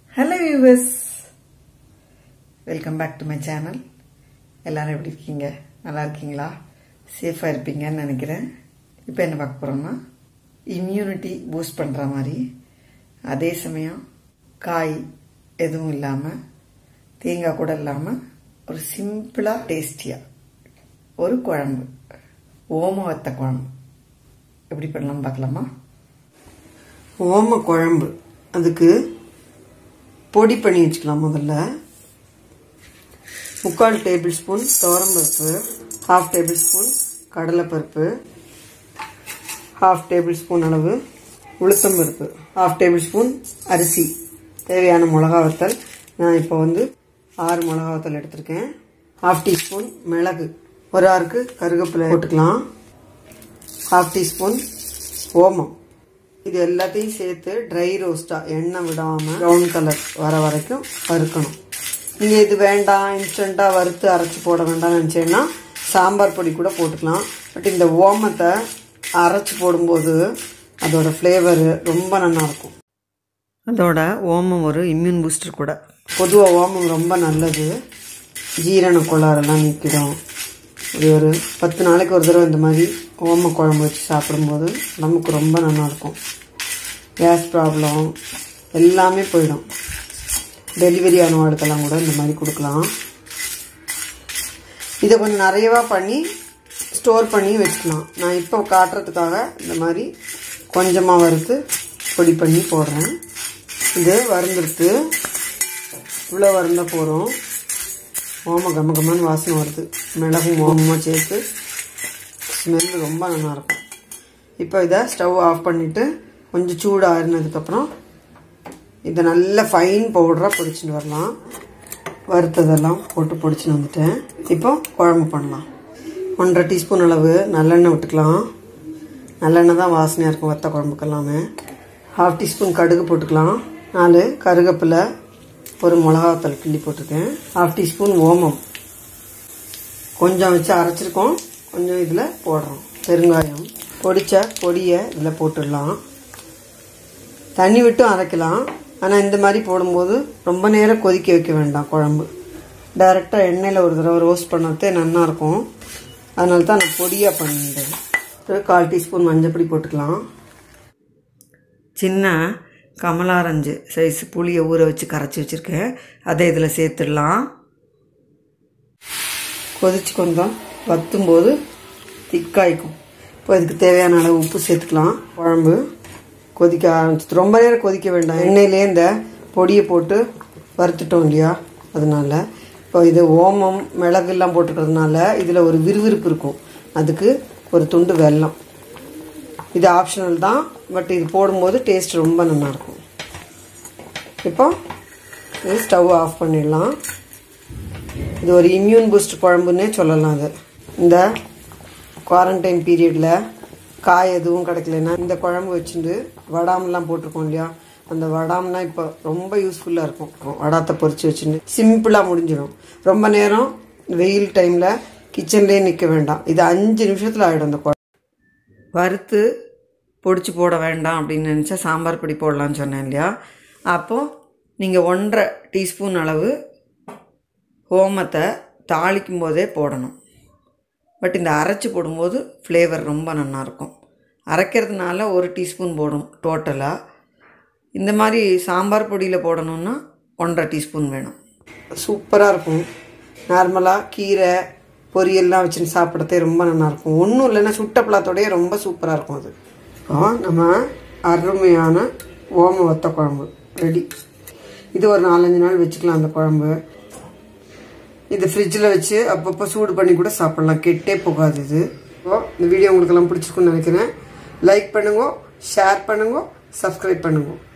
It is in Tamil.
hello yours welcome back to my channel எல்லாரும் எப்படி இருக்கீங்க நல்லா இருக்கீங்களா சேஃபாக இருப்பீங்கன்னு நினைக்கிறேன் இப்போ என்ன பார்க்க போகிறோம்னா இம்யூனிட்டி பூஸ்ட் பண்ணுற மாதிரி அதே சமயம் காய் எதுவும் இல்லாமல் தேங்காய் கூட இல்லாமல் ஒரு சிம்பிளாக டேஸ்டியாக ஒரு குழம்பு ஓம வத்த குழம்பு எப்படி பண்ணலாம் பார்க்கலாமா ஓம குழம்பு அதுக்கு பொடி பண்ணி வச்சுக்கலாம் முதல்ல முக்கால் டேபிள் ஸ்பூன் துவரம்பருப்பு ஹாஃப் டேபிள் ஸ்பூன் கடலைப்பருப்பு ஹாஃப் டேபிள் ஸ்பூன் அளவு உளுத்தம்பருப்பு ஹாஃப் டேபிள் ஸ்பூன் அரிசி தேவையான மிளகா வத்தல் நான் இப்போ வந்து ஆறு மிளகா வத்தல் எடுத்திருக்கேன் ஹாஃப் டீஸ்பூன் மிளகு ஒரு ஆறுக்கு கருவேப்பிலை போட்டுக்கலாம் ஹாஃப் டீஸ்பூன் ஓமம் இது எல்லாத்தையும் சேர்த்து ட்ரை ரோஸ்ட்டாக எண்ணெய் விடாமல் ப்ரௌன் கலர் வர வரைக்கும் வறுக்கணும் நீங்கள் இது வேண்டாம் இன்ஸ்டண்ட்டாக வறுத்து அரைச்சி போட வேண்டாம்னு நினச்சேன்னா சாம்பார் பொடி கூட போட்டுக்கலாம் பட் இந்த ஓமத்தை அரைச்சி போடும்போது அதோட ஃப்ளேவர் ரொம்ப நல்லாயிருக்கும் அதோட ஓமம் ஒரு இம்யூன் பூஸ்டர் கூட பொதுவாக ஓமம் ரொம்ப நல்லது ஜீரண கோளாறெல்லாம் நீக்கிடும் இது ஒரு பத்து நாளைக்கு ஒரு தடவை இந்த மாதிரி ஓம குழம்பு வச்சு சாப்பிடும்போது நமக்கு ரொம்ப நல்லாயிருக்கும் கேஸ் ப்ராப்ளம் எல்லாமே போயிடும் டெலிவரி ஆனவாளுக்கெல்லாம் கூட இந்த மாதிரி கொடுக்கலாம் இதை கொஞ்சம் நிறையவா பண்ணி ஸ்டோர் பண்ணி வச்சுக்கலாம் நான் இப்போ காட்டுறதுக்காக இந்த மாதிரி கொஞ்சமாக வறுத்து பொடி பண்ணி போடுறேன் இது வறுந்துடுத்து இவ்வளோ வறுந்த போகிறோம் ஓம கம கமன்னு வாசனை வருது மிளகும் ஓமமாக சேர்த்து ஸ்மெல் ரொம்ப நல்லாயிருக்கும் இப்போ இதை ஸ்டவ் ஆஃப் பண்ணிவிட்டு கொஞ்சம் சூடு ஆறுனதுக்கப்புறம் இதை நல்ல ஃபைன் பவுடராக பொடிச்சிட்டு வரலாம் வறுத்ததெல்லாம் போட்டு பொடிச்சின்னு வந்துட்டேன் இப்போ குழம்பு பண்ணலாம் ஒன்றரை டீஸ்பூன் அளவு நல்லெண்ணெய் விட்டுக்கலாம் நல்லெண்ணெய் தான் வாசனையாக இருக்கும் வத்த குழம்புக்கெல்லாமே ஹாஃப் டீஸ்பூன் கடுகு போட்டுக்கலாம் நாலு கருகப்பிலை ஒரு மிளகாத்தல் கிள்ளி போட்டிருக்கேன் ஹாஃப் டீஸ்பூன் ஓமம் கொஞ்சம் வச்சு அரைச்சிருக்கோம் கொஞ்சம் இதில் போடுறோம் பெருங்காயம் பொடிச்ச பொடியை இதில் போட்டுடலாம் தண்ணி விட்டும் அரைக்கலாம் ஆனால் இந்த மாதிரி போடும்போது ரொம்ப நேரம் கொதிக்க வைக்க வேண்டாம் குழம்பு டைரெக்டாக எண்ணெயில் ஒரு தடவை ரோஸ்ட் பண்ணதே நல்லாயிருக்கும் அதனால தான் நான் பொடியாக பண்ணிட்டேன் ஒரு கால் டீஸ்பூன் மஞ்சப்பொடி போட்டுக்கலாம் சின்ன கமலாரஞ்சு சைஸ் புளியை ஊற வச்சு கரைச்சி வச்சுருக்கேன் அதை இதில் சேர்த்துடலாம் கொதிச்சு கொஞ்சம் வத்தும்போது திக்காய்க்கும் இப்போ இதுக்கு தேவையான அளவு உப்பு சேர்த்துக்கலாம் குழம்பு கொதிக்க ஆரம்பிச்சிட்டு ரொம்ப நேரம் கொதிக்க வேண்டாம் எண்ணெயிலே இந்த பொடியை போட்டு வறுத்துட்டோம் இல்லையா அதனால இப்போ இது ஓமம் மிளகுலாம் போட்டுக்கிறதுனால இதில் ஒரு விறுவிறுப்பு இருக்கும் அதுக்கு ஒரு துண்டு வெல்லம் இது ஆப்ஷனல் தான் பட் இது போடும்போது டேஸ்ட் ரொம்ப நல்லாயிருக்கும் இப்போ இது ஸ்டவ் ஆஃப் பண்ணிடலாம் இது ஒரு இம்யூன் பூஸ்ட் குழம்புன்னே சொல்லலாம் அது இந்த குவாரண்டைன் பீரியடில் காய் எதுவும் கிடைக்கலன்னா இந்த குழம்பு வச்சுட்டு வடாமெல்லாம் போட்டிருக்கோம் இல்லையா அந்த வடாம்னா இப்போ ரொம்ப யூஸ்ஃபுல்லாக இருக்கும் வடாத்தை பொறிச்சு வச்சுட்டு சிம்பிளாக முடிஞ்சிடும் ரொம்ப நேரம் வெயில் டைமில் கிச்சன்லேயே நிற்க வேண்டாம் இது அஞ்சு நிமிஷத்தில் ஆகிடும் அந்த குழம்பு வறுத்து பொடிச்சு போட வேண்டாம் அப்படின்னு நினச்சா சாம்பார் பொடி போடலான்னு சொன்னேன் இல்லையா அப்போது நீங்கள் ஒன்றரை டீஸ்பூன் அளவு ஓமத்தை தாளிக்கும் போதே போடணும் பட் இந்த அரைச்சி போடும்போது ஃப்ளேவர் ரொம்ப நல்லாயிருக்கும் அரைக்கிறதுனால ஒரு டீஸ்பூன் போடும் டோட்டலாக இந்த மாதிரி சாம்பார் பொடியில் போடணுன்னா ஒன்றரை டீஸ்பூன் வேணும் சூப்பராக இருக்கும் நார்மலாக கீரை பொரியல்லாம் வச்சுன்னு சாப்பிட்றதே ரொம்ப நல்லாயிருக்கும் ஒன்றும் இல்லைன்னா சுட்ட பழத்தோடையே ரொம்ப சூப்பராக இருக்கும் அது இப்போ நம்ம அருமையான ஓம வத்த குழம்பு ரெடி இது ஒரு நாலஞ்சு நாள் வச்சுக்கலாம் அந்த குழம்பு இது ஃப்ரிட்ஜில் வச்சு அப்பப்போ சூடு பண்ணி கூட சாப்பிட்லாம் கெட்டே போகாது இது இப்போ இந்த வீடியோ உங்களுக்கெல்லாம் பிடிச்சிருக்குன்னு நினைக்கிறேன் லைக் பண்ணுங்க ஷேர் பண்ணுங்க சப்ஸ்கிரைப் பண்ணுங்க